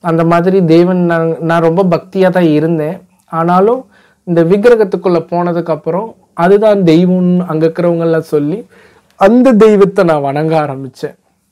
அந்த மாதிரி தேவன் நான் நான் ரொம்ப பக்தியாக தான் இருந்தேன் ஆனாலும் இந்த விக்கிரகத்துக்குள்ளே போனதுக்கப்புறம் அதுதான் தெய்வம்னு அங்கே இருக்கிறவங்கெல்லாம் சொல்லி அந்த தெய்வத்தை நான் வணங்க ஆரம்பித்தேன்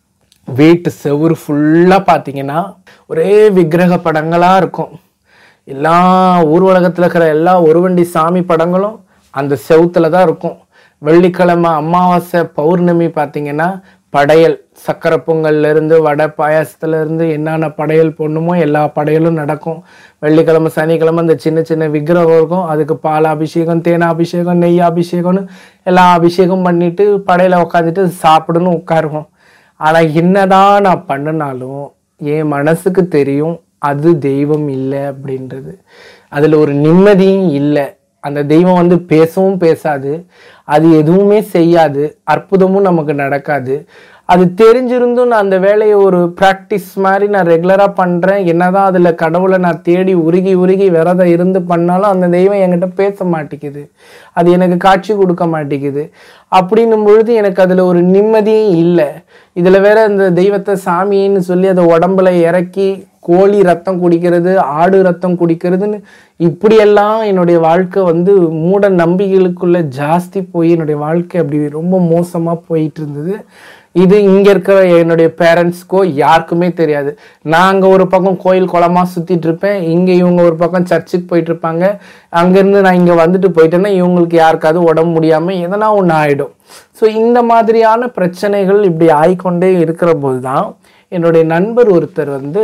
வீட்டு செவுரு ஃபுல்லாக பார்த்தீங்கன்னா ஒரே விக்கிரக படங்களாக இருக்கும் எல்லா ஊர் உலகத்தில் இருக்கிற எல்லா ஒருவண்டி சாமி படங்களும் அந்த செவுத்துல தான் இருக்கும் வெள்ளிக்கிழமை அமாவாசை பௌர்ணமி பார்த்தீங்கன்னா படையல் சக்கரை பொங்கல்ல இருந்து வடை பாயாசத்துல இருந்து என்னென்ன படையல் போடணுமோ எல்லா படையலும் நடக்கும் வெள்ளிக்கிழமை சனிக்கிழமை இந்த சின்ன சின்ன விக்கிரகம் இருக்கும் அதுக்கு பால் அபிஷேகம் தேன் அபிஷேகம் நெய் அபிஷேகம்னு எல்லா அபிஷேகம் பண்ணிட்டு படையில உட்காந்துட்டு சாப்பிடணும் உட்காருவோம் ஆனா என்னதான் நான் பண்ணினாலும் என் மனசுக்கு தெரியும் அது தெய்வம் இல்லை அப்படின்றது அதுல ஒரு நிம்மதியும் இல்லை அந்த தெய்வம் வந்து பேசவும் பேசாது அது எதுவுமே செய்யாது அற்புதமும் நமக்கு நடக்காது அது தெரிஞ்சிருந்தும் நான் அந்த வேலையை ஒரு ப்ராக்டிஸ் மாதிரி நான் ரெகுலராக பண்ணுறேன் என்னதான் அதில் கடவுளை நான் தேடி உருகி உருகி விரதம் இருந்து பண்ணாலும் அந்த தெய்வம் என்கிட்ட பேச மாட்டேங்குது அது எனக்கு காட்சி கொடுக்க மாட்டேங்குது அப்படின்னும் பொழுது எனக்கு அதில் ஒரு நிம்மதியும் இல்லை இதில் வேற இந்த தெய்வத்தை சாமின்னு சொல்லி அதை உடம்புல இறக்கி கோழி ரத்தம் குடிக்கிறது ஆடு ரத்தம் குடிக்கிறதுன்னு இப்படியெல்லாம் என்னுடைய வாழ்க்கை வந்து மூட நம்பிக்கைகளுக்குள்ள ஜாஸ்தி போய் என்னுடைய வாழ்க்கை அப்படி ரொம்ப மோசமாக போயிட்டு இருந்தது இது இங்கே இருக்கிற என்னுடைய பேரண்ட்ஸ்க்கோ யாருக்குமே தெரியாது நான் அங்கே ஒரு பக்கம் கோயில் குளமாக சுற்றிட்டு இருப்பேன் இங்கே இவங்க ஒரு பக்கம் சர்ச்சுக்கு போயிட்டு இருப்பாங்க அங்கேருந்து நான் இங்கே வந்துட்டு போயிட்டேன்னா இவங்களுக்கு யாருக்காவது உடம்பு முடியாமல் எதனா ஒன்று ஆகிடும் ஸோ இந்த மாதிரியான பிரச்சனைகள் இப்படி ஆயிக்கொண்டே இருக்கிற போது தான் என்னுடைய நண்பர் ஒருத்தர் வந்து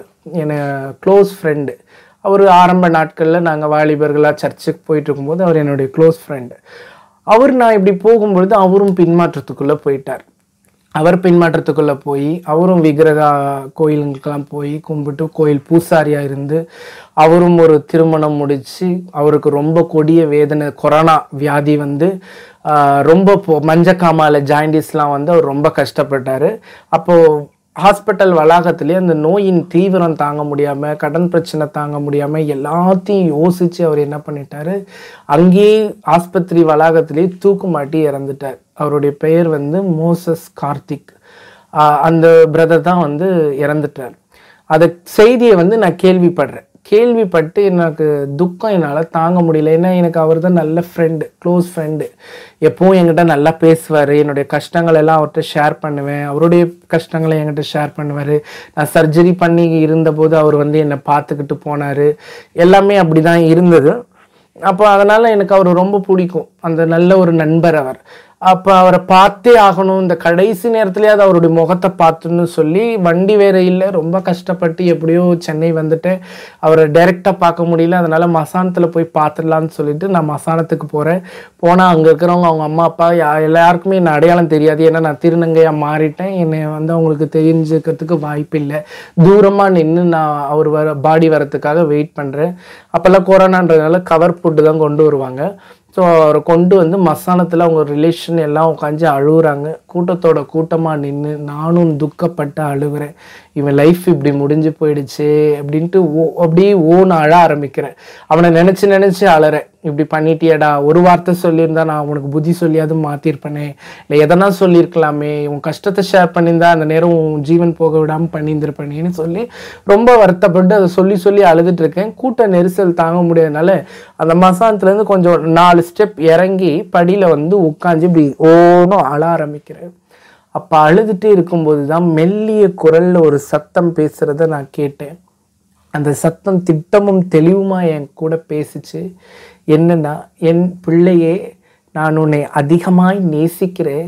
என க்ளோஸ் ஃப்ரெண்டு அவர் ஆரம்ப நாட்களில் நாங்கள் வாலிபர்களாக சர்ச்சுக்கு போயிட்டு இருக்கும்போது அவர் என்னுடைய க்ளோஸ் ஃப்ரெண்டு அவர் நான் இப்படி போகும்பொழுது அவரும் பின்மாற்றத்துக்குள்ளே போயிட்டார் அவர் பின்மாற்றத்துக்குள்ளே போய் அவரும் விக்கிரகா கோயிலுங்களுக்கெல்லாம் போய் கும்பிட்டு கோயில் பூசாரியாக இருந்து அவரும் ஒரு திருமணம் முடிச்சு அவருக்கு ரொம்ப கொடிய வேதனை கொரோனா வியாதி வந்து ஆஹ், ரொம்ப பொ- மஞ்சக்காமால ஜாயிண்டிஸ்லாம் வந்து அவர் ரொம்ப கஷ்டப்பட்டார் அப்போது ஹாஸ்பிட்டல் வளாகத்திலே அந்த நோயின் தீவிரம் தாங்க முடியாமல் கடன் பிரச்சனை தாங்க முடியாமல் எல்லாத்தையும் யோசித்து அவர் என்ன பண்ணிட்டாரு அங்கேயே ஆஸ்பத்திரி வளாகத்திலே தூக்கு மாட்டி இறந்துட்டார் அவருடைய பெயர் வந்து மோசஸ் கார்த்திக் ஆஹ் அந்த பிரதர் தான் வந்து இறந்துட்டார் அந்த செய்தியை வந்து நான் கேள்விப்படுறேன் கேள்விப்பட்டு எனக்கு துக்கம் என்னால் தாங்க முடியல ஏன்னா எனக்கு அவர் தான் நல்ல ஃப்ரெண்டு க்ளோஸ் ஃப்ரெண்டு எப்பவும் என்கிட்ட நல்லா பேசுவார் என்னுடைய கஷ்டங்கள் எல்லாம் அவர்கிட்ட ஷேர் பண்ணுவேன் அவருடைய கஷ்டங்களை என்கிட்ட ஷேர் பண்ணுவார் நான் சர்ஜரி பண்ணி இருந்தபோது அவர் வந்து என்னை பார்த்துக்கிட்டு போனார் எல்லாமே அப்படி தான் இருந்தது அப்போ அதனால் எனக்கு அவர் ரொம்ப பிடிக்கும் அந்த நல்ல ஒரு நண்பர் அவர் அப்போ அவரை பார்த்தே ஆகணும் இந்த கடைசி நேரத்துலேயாவது அவருடைய முகத்தை பார்த்துன்னு சொல்லி வண்டி வேற இல்லை ரொம்ப கஷ்டப்பட்டு எப்படியோ சென்னை வந்துட்டேன் அவரை டைரெக்டாக பார்க்க முடியல அதனால் மசானத்தில் போய் பார்த்துடலான்னு சொல்லிட்டு நான் மசானத்துக்கு போகிறேன் போனால் அங்கே இருக்கிறவங்க அவங்க அம்மா அப்பா யா- எல்லாருக்குமே என்ன அடையாளம் தெரியாது ஏன்னா நான் திருநங்கையாக மாறிட்டேன் என்னை வந்து அவங்களுக்கு தெரிஞ்சுக்கிறதுக்கு வாய்ப்பு இல்லை தூரமாக நின்று நான் அவர் வர பாடி வரத்துக்காக வெயிட் பண்ணுறேன் அப்போல்லாம் கொரோனான்றதுனால கவர் ஃபுட்டு தான் கொண்டு வருவாங்க ஸோ அவரை கொண்டு வந்து மசானத்தில் அவங்க ரிலேஷன் எல்லாம் உட்காந்து அழுகுறாங்க கூட்டத்தோட கூட்டமாக நின்று நானும் துக்கப்பட்டு அழுகுறேன் இவன் லைஃப் இப்படி முடிஞ்சு போயிடுச்சு அப்படின்ட்டு ஓ அப்படியே ஓன்னு அழ ஆரம்பிக்கிறேன் அவனை நினச்சி நினச்சி அழறேன் இப்படி பண்ணிட்டியடா ஒரு வார்த்தை சொல்லியிருந்தா நான் உனக்கு புத்தி சொல்லியாவது மாற்றிருப்பேனே இல்லை எதனா சொல்லியிருக்கலாமே உன் கஷ்டத்தை ஷேர் பண்ணியிருந்தா அந்த நேரம் உன் ஜீவன் போக விடாமல் பண்ணியிருந்திருப்பேனேன்னு சொல்லி ரொம்ப வருத்தப்பட்டு அதை சொல்லி சொல்லி அழுதுட்டு இருக்கேன் கூட்ட நெரிசல் தாங்க முடியாதனால அந்த மசானத்துலேருந்து கொஞ்சம் நாலு ஸ்டெப் இறங்கி படியில் வந்து உட்காந்து இப்படி ஓனும் அழ ஆரம்பிக்கிறேன் அப்போ அழுதுகிட்டே இருக்கும்போது தான் மெல்லிய குரல்ல ஒரு சத்தம் பேசுகிறத நான் கேட்டேன் அந்த சத்தம் திட்டமும் தெளிவுமா என் கூட பேசுச்சு என்னன்னா என் பிள்ளையே நான் உன்னை அதிகமாய் நேசிக்கிறேன்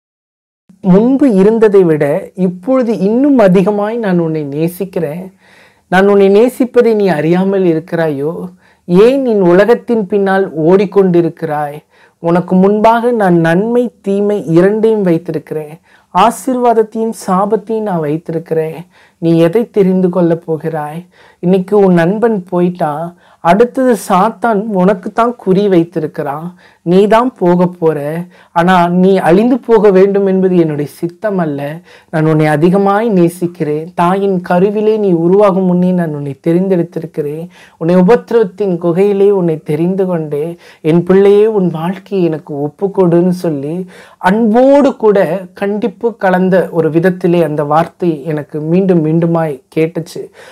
முன்பு இருந்ததை விட இப்பொழுது இன்னும் அதிகமாய் நான் உன்னை நேசிக்கிறேன் நான் உன்னை நேசிப்பதை நீ அறியாமல் இருக்கிறாயோ ஏன் நீ உலகத்தின் பின்னால் ஓடிக்கொண்டிருக்கிறாய் உனக்கு முன்பாக நான் நன்மை தீமை இரண்டையும் வைத்திருக்கிறேன் ஆசீர்வாதத்தையும் சாபத்தையும் நான் வைத்திருக்கிறேன் நீ எதை தெரிந்து கொள்ள போகிறாய் இன்னைக்கு உன் நண்பன் போயிட்டான் அடுத்தது சாத்தான் உனக்கு தான் குறி வைத்திருக்கிறான் நீ தான் போக போற ஆனா நீ அழிந்து போக வேண்டும் என்பது என்னுடைய சித்தம் அல்ல நான் உன்னை அதிகமாய் நேசிக்கிறேன் தாயின் கருவிலே நீ உருவாகும் முன்னே நான் உன்னை தெரிந்தெடுத்திருக்கிறேன் உன்னை உபத்திரவத்தின் குகையிலே உன்னை தெரிந்து கொண்டே என் பிள்ளையே உன் வாழ்க்கையை எனக்கு ஒப்புக்கொடுன்னு சொல்லி அன்போடு கூட கண்டிப்பு கலந்த ஒரு விதத்திலே அந்த வார்த்தை எனக்கு மீண்டும் மீண்டுமாய் கேட்டுச்சு